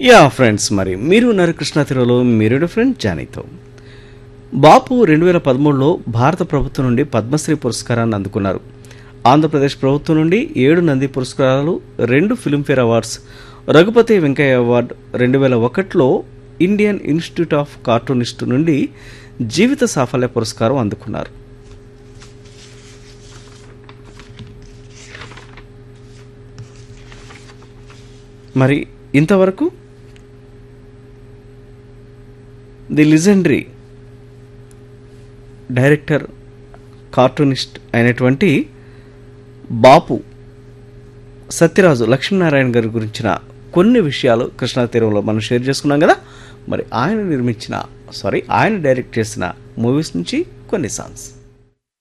yeah friends మరి మీరు ఉన్నారు కృష్ణా తీరులో మీరు ఫ్రెండ్ జానీతో బాపు రెండు వేల పదమూడులో భారత ప్రభుత్వం నుండి పద్మశ్రీ పురస్కారాన్ని అందుకున్నారు ఆంధ్రప్రదేశ్ ప్రభుత్వం నుండి ఏడు నంది పురస్కారాలు రెండు Filmfare awards Raghupathi Venkaiah award రెండు వేల ఒకటిలో ఇండియన్ ఇన్స్టిట్యూట్ ఆఫ్ కార్టూనిస్ట్ నుండి జీవిత సాఫల్య పురస్కారం అందుకున్నారు మరి ఇంతవరకు ది లిజెండరీ డైరెక్టర్ కార్టూనిస్ట్ అయినటువంటి బాపు సత్యరాజు లక్ష్మీనారాయణ గారి గురించిన కొన్ని విషయాలు కృష్ణా తీరంలో మనం షేర్ చేసుకున్నాం కదా మరి ఆయన నిర్మించిన సారీ ఆయన డైరెక్ట్ చేసిన మూవీస్ నుంచి కొన్ని సాంగ్స్